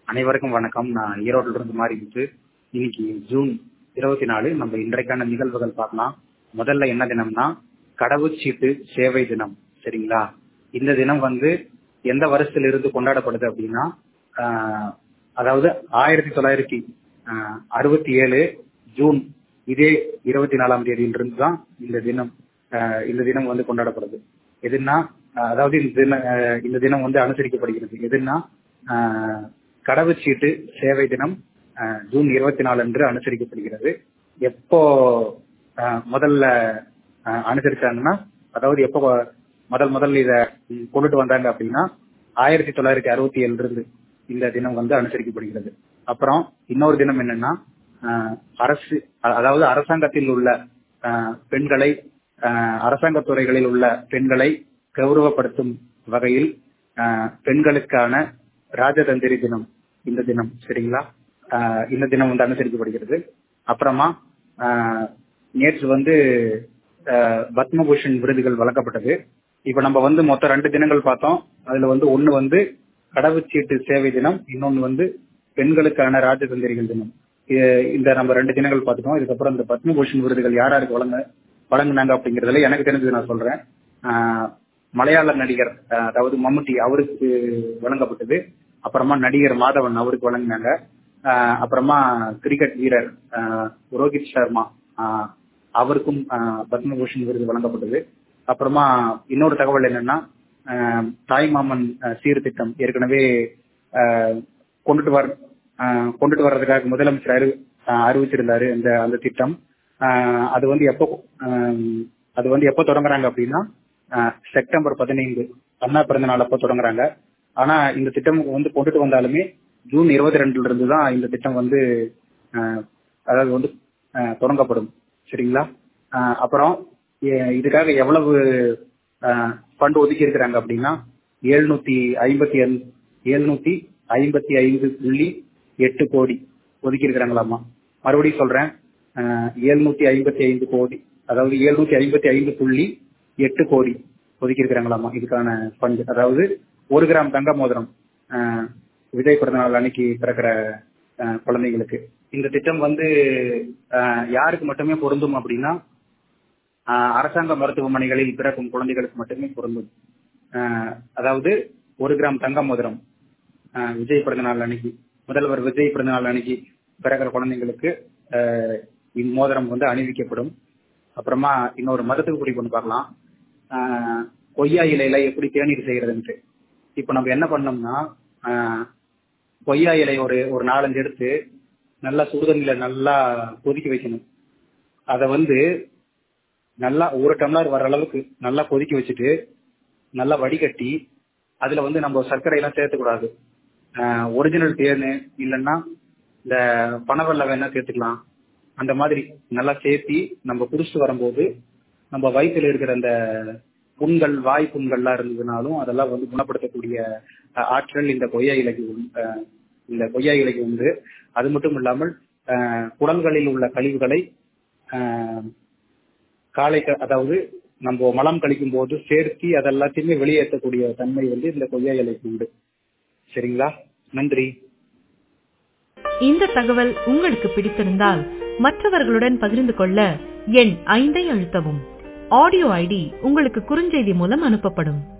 அனைவருக்கும் வணக்கம் நான் ஈரோட்டில் இருந்து மாறி இருக்கு இன்னைக்கு ஜூன் இருபத்தி நாலு நம்ம இன்றைக்கான நிகழ்வுகள் பார்க்கலாம் முதல்ல என்ன தினம்னா கடவுச்சீட்டு சேவை தினம் சரிங்களா இந்த தினம் வந்து எந்த வருஷத்துல இருந்து கொண்டாடப்படுது அப்படின்னா ஆஹ், அதாவது ஆயிரத்தி தொள்ளாயிரத்தி ஆஹ், அறுபத்தி ஏழு ஜூன் இதே இருபத்தி நாலாம் தேதியிலிருந்து தான் இந்த தினம் ஆஹ், இந்த தினம் வந்து கொண்டாடப்படுது எதுன்னா ஆஹ், அதாவது இந்த தினம் ஆஹ், இந்த தினம் வந்து அனுசரிக்கப்படுகிறது எதுன்னா ஆஹ், கடவுச்சீட்டு சேவை தினம் ஆஹ், ஜூன் இருபத்தி நாலு அன்று அனுசரிக்கப்படுகிறது எப்போ ஆஹ், முதல்ல ஆஹ், அனுசரிச்சாங்கன்னா அதாவது எப்போ முதல் முதல்ல இத ம், கொண்டுட்டு வந்தாங்க அப்படின்னா ஆயிரத்தி தொள்ளாயிரத்தி அறுபத்தி ஏழுல இருந்து இந்த தினம் வந்து அனுசரிக்கப்படுகிறது அப்புறம் இன்னொரு தினம் என்னன்னா ஆஹ், அரசு அ- அதாவது அரசாங்கத்தில் உள்ள ஆஹ், பெண்களை ஆஹ், அரசாங்க துறைகளில் உள்ள பெண்களை கௌரவப்படுத்தும் வகையில் ஆஹ், பெண்களுக்கான ராஜதந்திரி தினம் இந்த தினம் சரிங்களா ஆஹ், இந்த தினம் வந்து அனுசரிக்கப்படுகிறது அப்புறமா ஆஹ், நேற்று வந்து ஆஹ், பத்மபூஷன் விருதுகள் வழங்கப்பட்டது இப்ப நம்ம வந்து மொத்தம் ரெண்டு தினங்கள் பார்த்தோம் அதுல வந்து ஒண்ணு வந்து கடவுச்சீட்டு சேவை தினம் இன்னொன்னு வந்து பெண்களுக்கான ராஜதந்திரிகள் தினம் இது- இந்த நம்ம ரெண்டு தினங்கள் பார்த்துட்டோம் இதுக்கப்புறம் இந்த பத்மபூஷன் விருதுகள் யார் யாருக்கு வழங்க வழங்குனாங்க அப்படிங்கறதுல எனக்கு தெரிஞ்சது நான் சொல்றேன் ஆஹ், மலையாள நடிகர் ஆஹ், அதாவது மம்முட்டி அவருக்கு வழங்கப்பட்டது அப்புறமா நடிகர் மாதவன் அவருக்கு வழங்கினாங்க ஆஹ், அப்புறமா கிரிக்கெட் வீரர் ஆஹ், ரோஹித் சர்மா ஆஹ், அவருக்கும் ஆஹ், பத்மபூஷன் விருது வழங்கப்பட்டது அப்புறமா இன்னொரு தகவல் என்னன்னா ஆஹ், தாய்மாமன் ஆஹ், சீர்திட்டம் ஏற்கனவே ஆஹ், கொண்டுட்டு வர ஆஹ், கொண்டுட்டு வர்றதுக்காக முதலமைச்சர் அறி ஆஹ், அறிவிச்சிருந்தாரு இந்த அந்த திட்டம் ஆஹ், அது வந்து எப்போ ஆஹ், அது வந்து எப்போ தொடங்குறாங்க அப்படின்னா ஆஹ், செப்டம்பர் பதினைந்து அண்ணா பிறந்த நாள் அப்போ தொடங்குறாங்க ஆனா இந்த திட்டம் வந்து கொண்டுட்டு வந்தாலுமே ஜூன் இருபத்தி ரெண்டுல இருந்து தான் இந்த திட்டம் வந்து ஆஹ், அதாவது வந்து ஆஹ், தொடங்கப்படும் சரிங்களா ஆஹ், அப்புறம் எ- இதுக்காக எவ்வளவு ஃபண்ட் ஒதுக்கி இருக்கிறாங்க அப்படின்னா எழுநூத்தி ஐம்பத்தி எழுநூத்தி ஐம்பத்தி ஐந்து புள்ளி எட்டு கோடி ஒதுக்கி இருக்கிறாங்களாமா மறுபடியும் சொல்றேன் எழுநூத்தி ஐம்பத்தி ஐந்து கோடி அதாவது எழுநூத்தி ஐம்பத்தி ஐந்து புள்ளி எட்டு கோடி ஒதுக்கி இருக்கிறாங்களாமா இதுக்கான ஃபண்ட் அதாவது ஒரு கிராம் தங்க மோதிரம் ஆஹ், விஜய் பிறந்த நாள் அன்னைக்கு பிறக்கிற ஆஹ், குழந்தைங்களுக்கு இந்த திட்டம் வந்து ஆஹ், யாருக்கு மட்டுமே பொருந்தும் அப்படின்னா ஆஹ், அரசாங்க மருத்துவமனைகளில் பிறக்கும் குழந்தைகளுக்கு மட்டுமே பொருந்தும் ஆஹ், அதாவது ஒரு கிராம் தங்க மோதிரம் ஆஹ், விஜய் பிறந்த நாள் அன்னைக்கு முதல்வர் விஜய் பிறந்த நாள் அன்னைக்கு பிறக்கிற குழந்தைங்களுக்கு ஆஹ், இம்மோதிரம் வந்து அணிவிக்கப்படும் அப்புறமா இன்னொரு மருத்துவ குறிப்பு ஒன்று பார்க்கலாம் ஆஹ், கொய்யா இலையில எப்படி தேநீர் செய்யறதுன்ட்டு இப்போ நம்ம என்ன பண்ணோம்னா ஆஹ், கொய்யா இலை ஒரு ஒரு நாலஞ்சு எடுத்து நல்லா சுடுதண்ணில நல்லா கொதிக்க வைக்கணும் அதை வந்து நல்லா ஒரு டம்ளர் வர அளவுக்கு நல்லா கொதிக்க வச்சுட்டு நல்லா வடிகட்டி அதுல வந்து நம்ம சர்க்கரை எல்லாம் சேர்த்துக்கூடாது ஒரிஜினல் தேனு இல்லைன்னா இந்த பனவெல்ல வேணா சேர்த்துக்கலாம் அந்த மாதிரி நல்லா சேர்த்தி நம்ம குடிச்சிட்டு வரும்போது நம்ம வயிற்றுல இருக்கிற அந்த புண்கள் வாய் புண்கள்லாம் இருந்ததுனாலும் அதெல்லாம் வந்து குணப்படுத்தக்கூடிய அஹ், ஆற்றல் இந்த கொய்யா இலைக்கு உண்டு. அஹ், இந்த கொய்யா இலைக்கு உண்டு அது மட்டும் இல்லாமல் அஹ், குடல்களில் உள்ள கழிவுகளை அஹ், காலை க- அதாவது நம்ம மலம் கழிக்கும் போது சேர்த்தி அதெல்லாத்தையுமே வெளியேற்றக்கூடிய தன்மை வந்து இந்த கொய்யா இலைக்கு உண்டு சரிங்களா நன்றி இந்த தகவல் உங்களுக்கு பிடித்திருந்தால் மற்றவர்களுடன் பகிர்ந்து கொள்ள எண் ஐந்தை அழுத்தவும் ஆடியோ ஐடி உங்களுக்கு குறுஞ்செய்தி மூலம் அனுப்பப்படும்